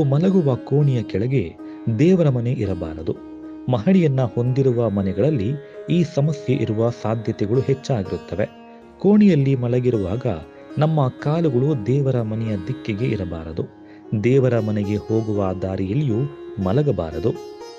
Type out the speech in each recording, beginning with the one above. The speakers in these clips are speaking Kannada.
ಮಲಗುವ ಕೋಣೆಯ ಕೆಳಗೆ ದೇವರ ಮನೆ ಇರಬಾರದು ಮಹಡಿಯನ್ನ ಹೊಂದಿರುವ ಮನೆಗಳಲ್ಲಿ ಈ ಸಮಸ್ಯೆ ಇರುವ ಸಾಧ್ಯತೆಗಳು ಹೆಚ್ಚಾಗಿರುತ್ತವೆ ಕೋಣೆಯಲ್ಲಿ ಮಲಗಿರುವಾಗ ನಮ್ಮ ಕಾಲುಗಳು ದೇವರ ಮನೆಯ ದಿಕ್ಕಿಗೆ ಇರಬಾರದು ದೇವರ ಮನೆಗೆ ಹೋಗುವ ದಾರಿಯಲ್ಲಿಯೂ ಮಲಗಬಾರದು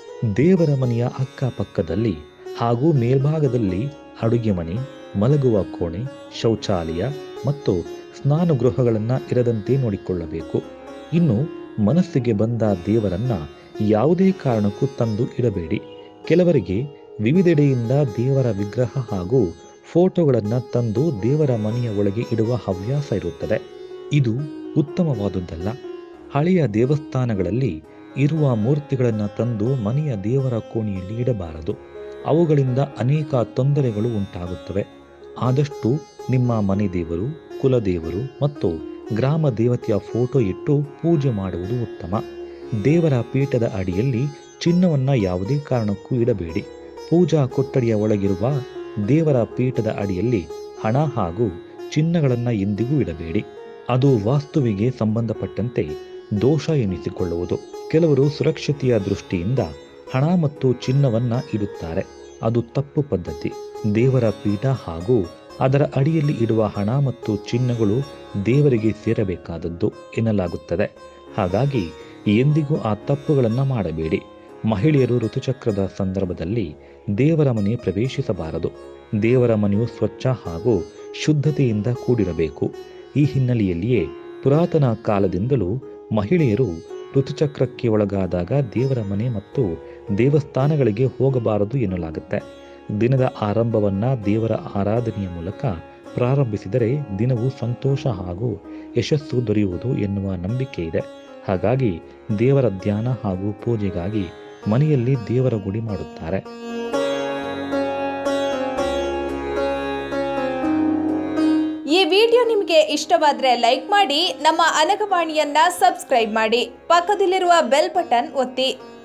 ದೇವರ ಮನೆಯ ಅಕ್ಕಪಕ್ಕದಲ್ಲಿ ಹಾಗೂ ಮೇಲ್ಭಾಗದಲ್ಲಿ ಅಡುಗೆ ಮನೆ ಮಲಗುವ ಕೋಣೆ ಶೌಚಾಲಯ ಮತ್ತು ಸ್ನಾನಗೃಹಗಳನ್ನು ಇರದಂತೆ ನೋಡಿಕೊಳ್ಳಬೇಕು ಇನ್ನು ಮನಸ್ಸಿಗೆ ಬಂದ ದೇವರನ್ನ ಯಾವುದೇ ಕಾರಣಕ್ಕೂ ತಂದು ಇಡಬೇಡಿ ಕೆಲವರಿಗೆ ವಿವಿಧೆಡೆಯಿಂದ ದೇವರ ವಿಗ್ರಹ ಹಾಗೂ ಫೋಟೋಗಳನ್ನು ತಂದು ದೇವರ ಮನೆಯ ಒಳಗೆ ಇಡುವ ಹವ್ಯಾಸ ಇರುತ್ತದೆ ಇದು ಉತ್ತಮವಾದುದಲ್ಲ ಹಳೆಯ ದೇವಸ್ಥಾನಗಳಲ್ಲಿ ಇರುವ ಮೂರ್ತಿಗಳನ್ನು ತಂದು ಮನೆಯ ದೇವರ ಕೋಣೆಯಲ್ಲಿ ಇಡಬಾರದು ಅವುಗಳಿಂದ ಅನೇಕ ತೊಂದರೆಗಳು ಉಂಟಾಗುತ್ತವೆ ಆದಷ್ಟು ನಿಮ್ಮ ಮನೆ ದೇವರು ಕುಲದೇವರು ಮತ್ತು ಗ್ರಾಮ ದೇವತೆಯ ಫೋಟೋ ಇಟ್ಟು ಪೂಜೆ ಮಾಡುವುದು ಉತ್ತಮ ದೇವರ ಪೀಠದ ಅಡಿಯಲ್ಲಿ ಚಿನ್ನವನ್ನ ಯಾವುದೇ ಕಾರಣಕ್ಕೂ ಇಡಬೇಡಿ ಪೂಜಾ ಕೊಠಡಿಯ ಒಳಗಿರುವ ದೇವರ ಪೀಠದ ಅಡಿಯಲ್ಲಿ ಹಣ ಹಾಗೂ ಚಿನ್ನಗಳನ್ನ ಎಂದಿಗೂ ಇಡಬೇಡಿ ಅದು ವಾಸ್ತುವಿಗೆ ಸಂಬಂಧಪಟ್ಟಂತೆ ದೋಷ ಎನಿಸಿಕೊಳ್ಳುವುದು ಕೆಲವರು ಸುರಕ್ಷತೆಯ ದೃಷ್ಟಿಯಿಂದ ಹಣ ಮತ್ತು ಚಿನ್ನವನ್ನ ಇಡುತ್ತಾರೆ ಅದು ತಪ್ಪು ಪದ್ಧತಿ ದೇವರ ಪೀಠ ಹಾಗೂ ಅದರ ಅಡಿಯಲ್ಲಿ ಇಡುವ ಹಣ ಮತ್ತು ಚಿನ್ನಗಳು ದೇವರಿಗೆ ಸೇರಬೇಕಾದದ್ದು ಎನ್ನಲಾಗುತ್ತದೆ ಹಾಗಾಗಿ ಎಂದಿಗೂ ಆ ತಪ್ಪುಗಳನ್ನು ಮಾಡಬೇಡಿ ಮಹಿಳೆಯರು ಋತುಚಕ್ರದ ಸಂದರ್ಭದಲ್ಲಿ ದೇವರ ಮನೆ ಪ್ರವೇಶಿಸಬಾರದು ದೇವರ ಮನೆಯು ಸ್ವಚ್ಛ ಹಾಗೂ ಶುದ್ಧತೆಯಿಂದ ಕೂಡಿರಬೇಕು ಈ ಹಿನ್ನೆಲೆಯಲ್ಲಿಯೇ ಪುರಾತನ ಕಾಲದಿಂದಲೂ ಮಹಿಳೆಯರು ಋತುಚಕ್ರಕ್ಕೆ ಒಳಗಾದಾಗ ದೇವರ ಮನೆ ಮತ್ತು ದೇವಸ್ಥಾನಗಳಿಗೆ ಹೋಗಬಾರದು ಎನ್ನಲಾಗುತ್ತೆ ದಿನದ ಆರಂಭವನ್ನ ದೇವರ ಆರಾಧನೆಯ ಮೂಲಕ ಪ್ರಾರಂಭಿಸಿದರೆ ದಿನವು ಸಂತೋಷ ಹಾಗೂ ಯಶಸ್ಸು ದೊರೆಯುವುದು ಎನ್ನುವ ನಂಬಿಕೆ ಇದೆ ಹಾಗಾಗಿ ದೇವರ ಧ್ಯಾನ ಹಾಗೂ ಪೂಜೆಗಾಗಿ ಮನೆಯಲ್ಲಿ ದೇವರ ಗುಡಿ ಮಾಡುತ್ತಾರೆ ಈ ವಿಡಿಯೋ ನಿಮಗೆ ಇಷ್ಟವಾದ್ರೆ ಲೈಕ್ ಮಾಡಿ ನಮ್ಮ ಅನಗವಾಣಿಯನ್ನ ಸಬ್ಸ್ಕ್ರೈಬ್ ಮಾಡಿ ಪಕ್ಕದಲ್ಲಿರುವ ಬೆಲ್ ಬಟನ್ ಒತ್ತಿ